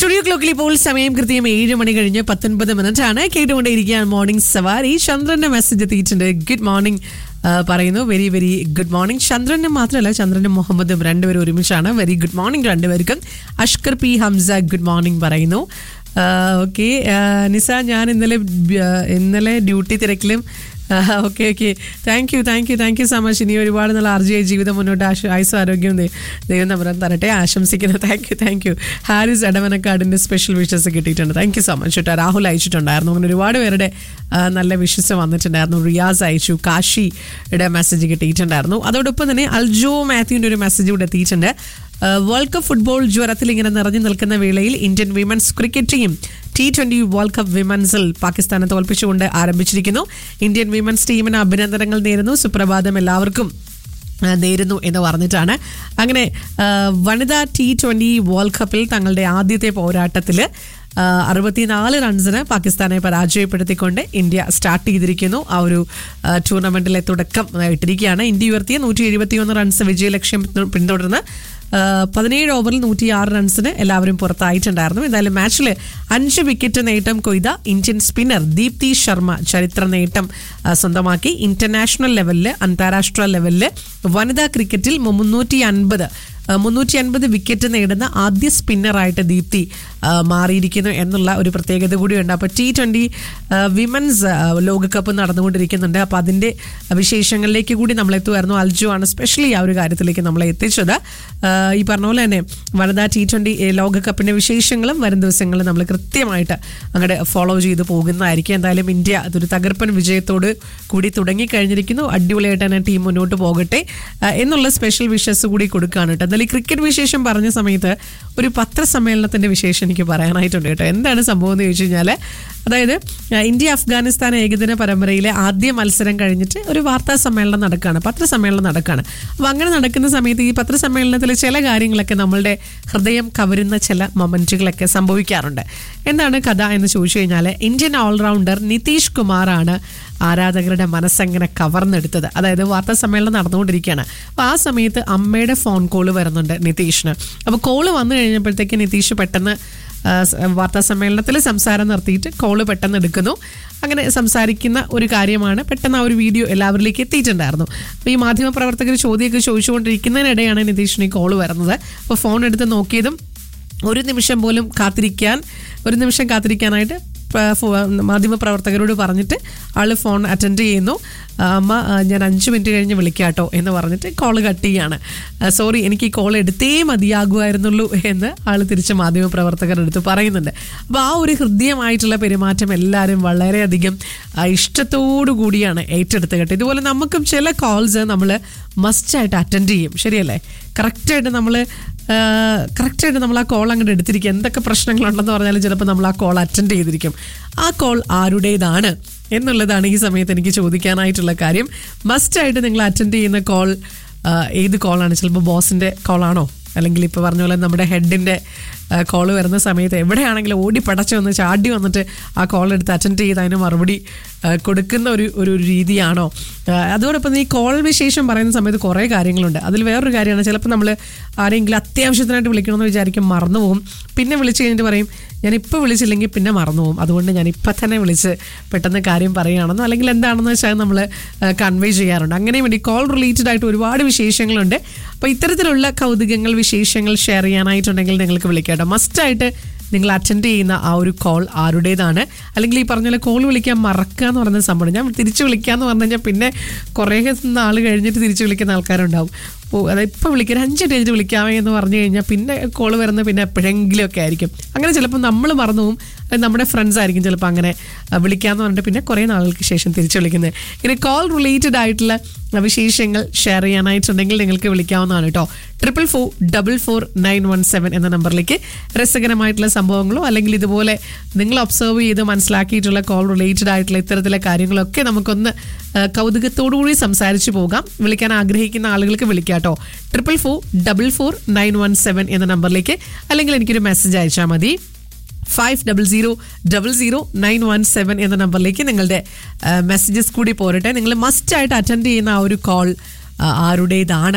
studio ക്ലോക്കിൽ ഇപ്പോൾ സമയം കൃത്യം ഏഴ് മണി കഴിഞ്ഞ് പത്തൊൻപത് മിനിറ്റ് ആണ് കേട്ടുകൊണ്ടേയിരിക്കുകയാണ് മോർണിംഗ് സവാരി ചന്ദ്രന്റെ മെസ്സേജ് എത്തിയിട്ടുണ്ട് ഗുഡ് മോർണിംഗ് പറയുന്നു വെരി വെരി ഗുഡ് മോർണിംഗ് ചന്ദ്രനും മാത്രമല്ല ചന്ദ്രനും മുഹമ്മദും രണ്ടുപേരും ഒരുമിച്ചാണ് വെരി ഗുഡ് മോർണിംഗ് രണ്ടുപേർക്കും Ashkar P Hamsa good morning പറയുന്നു ഓക്കെ നിസ ഞാൻ ഇന്നലെ ആ, ഇന്നലെ ഡ്യൂട്ടി തിരക്കിലും okay okay thank you thank you thank you so much ഇനി ഒരുപാട് നല്ല ആർജിയായ ജീവിതം മുന്നോട്ട് ആശു ആയുസും ആരോഗ്യവും ദൈ- ദൈവം നമ്പരം തരട്ടെ ആശംസിക്കുന്നു thank you thank you Haris എടവനക്കാടിൻ്റെ സ്പെഷ്യൽ വിഷസ് കിട്ടിയിട്ടുണ്ട് താങ്ക് യു സോ മച്ച് കേട്ടോ രാഹുൽ അയച്ചിട്ടുണ്ടായിരുന്നു അങ്ങനെ ഒരുപാട് പേരുടെ ആ, നല്ല വിഷസ് വന്നിട്ടുണ്ടായിരുന്നു റിയാസ് അയച്ചു കാശിയുടെ മെസ്സേജ് കിട്ടിയിട്ടുണ്ടായിരുന്നു അതോടൊപ്പം തന്നെ അൽജോ മാത്യുവിൻ്റെ ഒരു മെസ്സേജ് കൂടെ എത്തിയിട്ടുണ്ട് വേൾഡ് കപ്പ് ഫുട്ബോൾ ജ്വരത്തിൽ ഇങ്ങനെ നിറഞ്ഞു നിൽക്കുന്ന വേളയിൽ Indian women's cricket team T twenty world cup വിമൻസിൽ പാകിസ്ഥാനെ തോൽപ്പിച്ചുകൊണ്ട് ആരംഭിച്ചിരിക്കുന്നു ഇന്ത്യൻ വിമൻസ് ടീമിന് അഭിനന്ദനങ്ങൾ നേരുന്നു സുപ്രഭാതം എല്ലാവർക്കും ആ, നേരുന്നു എന്ന് പറഞ്ഞിട്ടാണ് അങ്ങനെ ആ, വനിതാ ടി ട്വന്റി വേൾഡ് കപ്പിൽ തങ്ങളുടെ ആദ്യത്തെ പോരാട്ടത്തിൽ അറുപത്തിനാല് റൺസിന് പാകിസ്ഥാനെ പരാജയപ്പെടുത്തിക്കൊണ്ട് ഇന്ത്യ സ്റ്റാർട്ട് ചെയ്തിരിക്കുന്നു ആ ഒരു ആ, ടൂർണമെന്റിലെ തുടക്കം ഇട്ടിരിക്കുകയാണ് ഇന്ത്യ ഉയർത്തിയ നൂറ്റി എഴുപത്തിയൊന്ന് റൺസ് വിജയലക്ഷ്യം പിന്തു- പിന്തുടർന്ന് ആ, പതിനേഴ് ഓവറിൽ നൂറ്റി ആറ് റൺസിന് എല്ലാവരും പുറത്തായിട്ടുണ്ടായിരുന്നു എന്തായാലും മാച്ചിൽ അഞ്ച് വിക്കറ്റ് നേട്ടം കൊയ്ത ഇന്ത്യൻ സ്പിന്നർ ദീപ്തി ശർമ്മ ചരിത്ര നേട്ടം ആ, സ്വന്തമാക്കി ഇന്റർനാഷണൽ ലെവലിൽ അന്താരാഷ്ട്ര ലെവലിൽ വനിതാ ക്രിക്കറ്റിൽ മുന്നൂറ്റി അൻപത് മുന്നൂറ്റി അൻപത് വിക്കറ്റ് നേടുന്ന ആദ്യ സ്പിന്നറായിട്ട് ദീപ്തി ആ, മാറിയിരിക്കുന്നു എന്നുള്ള ഒരു പ്രത്യേകത കൂടിയുണ്ട് അപ്പോൾ ടി ട്വൻ്റി വിമൻസ് ലോകകപ്പ് നടന്നുകൊണ്ടിരിക്കുന്നുണ്ട് അപ്പോൾ അതിൻ്റെ വിശേഷങ്ങളിലേക്ക് കൂടി നമ്മൾ എത്തുമായിരുന്നു അൽജു ആണ് സ്പെഷ്യലി ആ ഒരു കാര്യത്തിലേക്ക് നമ്മളെ എത്തിച്ചത് ആ, ഈ പറഞ്ഞ പോലെ തന്നെ വനിതാ ടി ട്വൻ്റി ലോകകപ്പിൻ്റെ വിശേഷങ്ങളും വരും ദിവസങ്ങളിൽ നമ്മൾ കൃത്യമായിട്ട് അങ്ങോട്ട് ഫോളോ ചെയ്ത് പോകുന്നതായിരിക്കും എന്തായാലും ഇന്ത്യ അതൊരു തകർപ്പൻ വിജയത്തോട് കൂടി തുടങ്ങിക്കഴിഞ്ഞിരിക്കുന്നു അടിപൊളിയായിട്ട് തന്നെ ടീം മുന്നോട്ട് പോകട്ടെ ആ, എന്നുള്ള സ്പെഷ്യൽ വിഷസ് കൂടി കൊടുക്കുകയാണ് കേട്ടോ എന്തായാലും ഈ ക്രിക്കറ്റ് വിശേഷം പറഞ്ഞ സമയത്ത് ഒരു പത്രസമ്മേളനത്തിന്റെ വിശേഷം എനിക്ക് പറയാനായിട്ടുണ്ട് കേട്ടോ എന്താണ് സംഭവം എന്ന് ചോദിച്ചു കഴിഞ്ഞാൽ അതായത് ആ, ഇന്ത്യ അഫ്ഗാനിസ്ഥാൻ ഏകദിന പരമ്പരയിലെ ആദ്യ മത്സരം കഴിഞ്ഞിട്ട് ഒരു വാർത്താ സമ്മേളനം നടക്കുകയാണ് പത്രസമ്മേളനം നടക്കുകയാണ് അപ്പോൾ അങ്ങനെ നടക്കുന്ന സമയത്ത് ഈ പത്രസമ്മേളനത്തിൽ ചില കാര്യങ്ങളൊക്കെ നമ്മളുടെ ഹൃദയം കവരുന്ന ചില മൊമെന്റുകളൊക്കെ സംഭവിക്കാറുണ്ട് എന്താണ് കഥ എന്ന് ചോദിച്ചു കഴിഞ്ഞാൽ ഇന്ത്യൻ ഓൾറൗണ്ടർ നിതീഷ് കുമാറാണ് ആരാധകരുടെ മനസ്സങ്ങനെ കവർന്നെടുത്തത് അതായത് വാർത്താ സമ്മേളനം നടന്നുകൊണ്ടിരിക്കുകയാണ് അപ്പോൾ ആ സമയത്ത് അമ്മയുടെ ഫോൺ കോൾ വരുന്നുണ്ട് നിതീഷിന് അപ്പോൾ കോള് വന്നു കഴിഞ്ഞപ്പോഴത്തേക്ക് നിതീഷ് പെട്ടെന്ന് ആ, സ- വാർത്താ സമ്മേളനത്തിൽ സംസാരം നിർത്തിയിട്ട് കോള് പെട്ടെന്ന് എടുക്കുന്നു അങ്ങനെ സംസാരിക്കുന്ന ഒരു കാര്യമാണ് പെട്ടെന്ന് ആ ഒരു വീഡിയോ എല്ലാവരിലേക്ക് എത്തിയിട്ടുണ്ടായിരുന്നു അപ്പോൾ ഈ മാധ്യമപ്രവർത്തകർ ചോദ്യമൊക്കെ ചോദിച്ചുകൊണ്ടിരിക്കുന്നതിനിടെയാണ് നിതീഷിന് ഈ കോള് വരുന്നത് അപ്പോൾ ഫോൺ എടുത്ത് നോക്കിയതും ഒരു നിമിഷം പോലും കാത്തിരിക്കാൻ ഒരു നിമിഷം കാത്തിരിക്കാനായിട്ട് പ- ഫോ- മാധ്യമപ്രവർത്തകരോട് പറഞ്ഞിട്ട് ആള് ഫോൺ അറ്റൻഡ് ചെയ്യുന്നു ആ, അമ്മ ആ, ഞാൻ അഞ്ച് മിനിറ്റ് കഴിഞ്ഞ് വിളിക്കാട്ടോ എന്ന് പറഞ്ഞിട്ട് കോൾ കട്ട് ചെയ്യാണ് സോറി എനിക്ക് ഈ കോൾ എടുത്തേ മതിയാകുമായിരുന്നുള്ളൂ എന്ന് ആൾ തിരിച്ച് മാധ്യമപ്രവർത്തകരുടെ അടുത്ത് പറയുന്നുണ്ട് അപ്പോൾ ആ ഒരു ഹൃദ്യമായിട്ടുള്ള പെരുമാറ്റം എല്ലാവരും വളരെയധികം ആ, ഇഷ്ടത്തോടു കൂടിയാണ് ഏറ്റെടുത്ത് കേട്ടോ ഇതുപോലെ നമുക്കും ചില കോൾസ് നമ്മൾ മസ്റ്റായിട്ട് അറ്റൻഡ് ചെയ്യും ശരിയല്ലേ കറക്റ്റായിട്ട് നമ്മൾ കറക്റ്റായിട്ട് നമ്മൾ ആ കോൾ അങ്ങോട്ട് എടുത്തിരിക്കും എന്തൊക്കെ പ്രശ്നങ്ങളുണ്ടെന്ന് പറഞ്ഞാലും ചിലപ്പോൾ നമ്മൾ ആ കോൾ അറ്റൻഡ് ചെയ്തിരിക്കും ആ കോൾ ആരുടേതാണ് എന്നുള്ളതാണ് ഈ സമയത്ത് എനിക്ക് ചോദിക്കാനായിട്ടുള്ള കാര്യം മസ്റ്റായിട്ട് നിങ്ങൾ അറ്റൻഡ് ചെയ്യുന്ന കോൾ ഏത് കോളാണ് ചിലപ്പോൾ ബോസിൻ്റെ കോളാണോ അല്ലെങ്കിൽ ഇപ്പോൾ പറഞ്ഞ പോലെ നമ്മുടെ ഹെഡിൻ്റെ കോൾ വരുന്ന സമയത്ത് എവിടെയാണെങ്കിലും ഓടി പടച്ച് വന്ന് ചാടി വന്നിട്ട് ആ കോൾ എടുത്ത് അറ്റൻഡ് ചെയ്ത് അതിന് മറുപടി ആ, കൊടുക്കുന്ന ഒരു ഒരു രീതിയാണോ ആ, അതോടൊപ്പം ഈ കോൾ വിശേഷം പറയുന്ന സമയത്ത് കുറേ കാര്യങ്ങളുണ്ട് അതിൽ വേറൊരു കാര്യമാണ് ചിലപ്പോൾ നമ്മൾ ആരെങ്കിലും അത്യാവശ്യത്തിനായിട്ട് വിളിക്കണമെന്ന് വിചാരിക്കും മറന്നു പോകും പിന്നെ വിളിച്ച് കഴിഞ്ഞിട്ട് പറയും ഞാൻ ഇപ്പോൾ വിളിച്ചില്ലെങ്കിൽ പിന്നെ മറന്നു പോകും അതുകൊണ്ട് ഞാൻ ഇപ്പം തന്നെ വിളിച്ച് പെട്ടെന്ന് കാര്യം പറയുകയാണെന്നോ അല്ലെങ്കിൽ എന്താണെന്ന് വെച്ചാൽ നമ്മൾ കൺവേ ചെയ്യാറുണ്ട് അങ്ങനെ വേണ്ടി കോൾ റിലേറ്റഡ് ആയിട്ട് ഒരുപാട് വിശേഷങ്ങളുണ്ട് അപ്പോൾ ഇത്തരത്തിലുള്ള കൗതുകങ്ങൾ വിശേഷങ്ങൾ ഷെയർ ചെയ്യാനായിട്ടുണ്ടെങ്കിൽ നിങ്ങൾക്ക് വിളിക്കാം കേട്ടോ മസ്റ്റായിട്ട് നിങ്ങൾ അറ്റൻഡ് ചെയ്യുന്ന ആ ഒരു കോൾ ആരുടേതാണ് അല്ലെങ്കിൽ ഈ പറഞ്ഞ പോലെ കോൾ വിളിക്കാൻ മറക്കുക എന്ന് പറയുന്ന സംഭവം ഞാൻ തിരിച്ച് വിളിക്കാന്ന് പറഞ്ഞു കഴിഞ്ഞാൽ പിന്നെ കുറേ നാൾ കഴിഞ്ഞിട്ട് തിരിച്ച് വിളിക്കുന്ന ആൾക്കാരുണ്ടാവും ഓ അതായത് ഇപ്പോൾ വിളിക്കാൻ അഞ്ച് കഴിഞ്ഞിട്ട് വിളിക്കാമേ എന്ന് പറഞ്ഞു കഴിഞ്ഞാൽ പിന്നെ കോൾ വരുന്നത് പിന്നെ എപ്പോഴെങ്കിലും ഒക്കെ ആയിരിക്കും അങ്ങനെ ചിലപ്പോൾ നമ്മൾ മറന്നു പോകും അത് നമ്മുടെ ഫ്രണ്ട്സ് ആയിരിക്കും ചിലപ്പോൾ അങ്ങനെ ആ, വിളിക്കാന്ന് പറഞ്ഞിട്ട് പിന്നെ കുറേ നാളുകൾക്ക് ശേഷം തിരിച്ച് വിളിക്കുന്നത് ഇങ്ങനെ കോൾ റിലേറ്റഡ് ആയിട്ടുള്ള ആ, വിശേഷങ്ങൾ ഷെയർ ചെയ്യാനായിട്ടുണ്ടെങ്കിൽ നിങ്ങൾക്ക് വിളിക്കാവുന്നതാണ് കേട്ടോ triple four double four nine one seven എന്ന നമ്പറിലേക്ക് രസകരമായിട്ടുള്ള സംഭവങ്ങളോ അല്ലെങ്കിൽ ഇതുപോലെ നിങ്ങൾ ഒബ്സർവ് ചെയ്ത് മനസ്സിലാക്കിയിട്ടുള്ള കോൾ റിലേറ്റഡ് ആയിട്ടുള്ള ഇത്തരത്തിലെ കാര്യങ്ങളൊക്കെ നമുക്കൊന്ന് ആ, കൗതുകത്തോടുകൂടി സംസാരിച്ചു പോകാം വിളിക്കാൻ ആഗ്രഹിക്കുന്ന ആളുകൾക്ക് വിളിക്കാം കേട്ടോ triple four double four nine one seven എന്ന നമ്പറിലേക്ക് അല്ലെങ്കിൽ എനിക്കൊരു മെസ്സേജ് അയച്ചാൽ മതി five double zero double zero nine one seven എന്ന നമ്പറിലേക്ക് നിങ്ങളുടെ മെസ്സേജസ് കൂടി പോരട്ടെ നിങ്ങൾ മസ്റ്റായിട്ട് അറ്റൻഡ് ചെയ്യുന്ന ആ ഒരു കോൾ ആരുടേതാണ്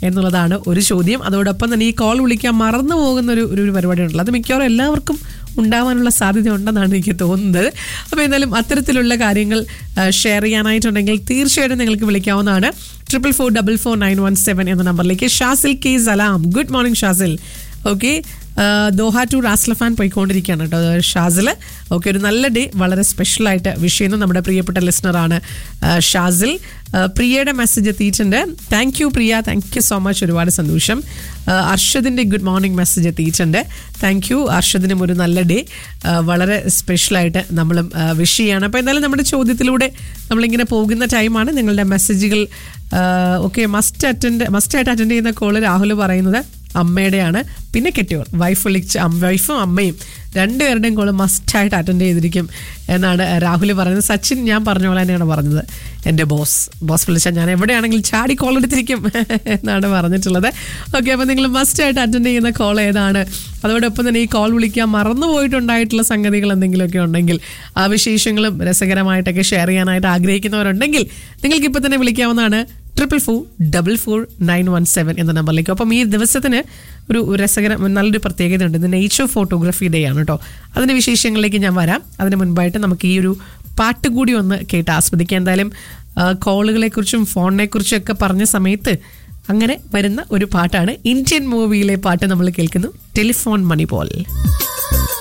എന്നുള്ളതാണ് ഒരു ചോദ്യം അതോടൊപ്പം തന്നെ ഈ കോൾ വിളിക്കാൻ മറന്നു പോകുന്ന ഒരു ഒരു പരിപാടി ഉണ്ടല്ലോ അത് മിക്കവാറും എല്ലാവർക്കും ഉണ്ടാവാനുള്ള സാധ്യത ഉണ്ടെന്നാണ് എനിക്ക് തോന്നുന്നത് അപ്പോൾ എന്തായാലും അത്തരത്തിലുള്ള കാര്യങ്ങൾ ഷെയർ ചെയ്യാനായിട്ടുണ്ടെങ്കിൽ തീർച്ചയായിട്ടും നിങ്ങൾക്ക് വിളിക്കാവുന്നതാണ് triple four double four nine one seven എന്ന നമ്പറിലേക്ക് Shazil K Salam good morning Shazil okay Doha to Ras Laffan പോയിക്കൊണ്ടിരിക്കുകയാണ് കേട്ടോ ഷാസിൽ ഓക്കെ ഒരു നല്ല ഡേ വളരെ സ്പെഷ്യലായിട്ട് വിഷ് ചെയ്യുന്നു നമ്മുടെ പ്രിയപ്പെട്ട ലിസണറാണ് ഷാസിൽ ആ, പ്രിയയുടെ മെസ്സേജ് എത്തിയിട്ടുണ്ട് thank you Priya thank you so much ഒരുപാട് സന്തോഷം ആ, അർഷദിൻ്റെ ഗുഡ് മോർണിംഗ് മെസ്സേജ് എത്തിയിട്ടുണ്ട് താങ്ക് യു അർഷദിനും ഒരു നല്ല ഡേ വളരെ സ്പെഷ്യലായിട്ട് നമ്മളും വിഷ് ചെയ്യാണ് അപ്പോൾ എന്തായാലും നമ്മുടെ ചോദ്യത്തിലൂടെ നമ്മളിങ്ങനെ പോകുന്ന ടൈമാണ് നിങ്ങളുടെ മെസ്സേജുകൾ ഓക്കെ മസ്റ്റ് അറ്റൻഡ് മസ്റ്റ് ആയിട്ട് അറ്റൻഡ് ചെയ്യുന്ന കോള് രാഹുൽ പറയുന്നത് അമ്മയുടെയാണ് പിന്നെ കെട്ടിയോൾ വൈഫ് വിളിച്ച് വൈഫും അമ്മയും രണ്ടുപേരുടെയും കോള് മസ്റ്റായിട്ട് അറ്റൻഡ് ചെയ്തിരിക്കും എന്നാണ് രാഹുൽ പറയുന്നത് സച്ചിൻ ഞാൻ പറഞ്ഞ പോലെ തന്നെയാണ് പറഞ്ഞത് എൻ്റെ ബോസ് ബോസ് വിളിച്ചാൽ ഞാൻ എവിടെയാണെങ്കിലും ചാടി കോൾ എടുത്തിരിക്കും എന്നാണ് പറഞ്ഞിട്ടുള്ളത് ഓക്കെ അപ്പോൾ നിങ്ങൾ മസ്റ്റായിട്ട് അറ്റൻഡ് ചെയ്യുന്ന കോൾ ഏതാണ് അതോടൊപ്പം തന്നെ ഈ കോൾ വിളിക്കാൻ മറന്നു പോയിട്ടുണ്ടായിട്ടുള്ള സംഗതികൾ എന്തെങ്കിലുമൊക്കെ ഉണ്ടെങ്കിൽ ആ വിശേഷങ്ങളും രസകരമായിട്ടൊക്കെ ഷെയർ ചെയ്യാനായിട്ട് ആഗ്രഹിക്കുന്നവരുണ്ടെങ്കിൽ നിങ്ങൾക്ക് ഇപ്പോൾ തന്നെ വിളിക്കാവുന്നതാണ് triple four double four nine one seven എന്ന നമ്പറിലേക്ക് അപ്പം ഈ ദിവസത്തിന് ഒരു രസകരം നല്ലൊരു പ്രത്യേകതയുണ്ട് ഇന്ന് നേച്ചർ ഫോട്ടോഗ്രാഫി ഡേ ആണ് കേട്ടോ അതിൻ്റെ വിശേഷങ്ങളിലേക്ക് ഞാൻ വരാം അതിന് മുൻപായിട്ട് നമുക്ക് ഈ ഒരു പാട്ട് കൂടി ഒന്ന് കേട്ട് ആസ്വദിക്കാം എന്തായാലും കോളുകളെക്കുറിച്ചും ഫോണിനെക്കുറിച്ചും ഒക്കെ പറഞ്ഞ സമയത്ത് അങ്ങനെ വരുന്ന ഒരു പാട്ടാണ് ഇന്ത്യൻ മൂവിയിലെ പാട്ട് നമ്മൾ കേൾക്കുന്നു ടെലിഫോൺ മണി പോൽ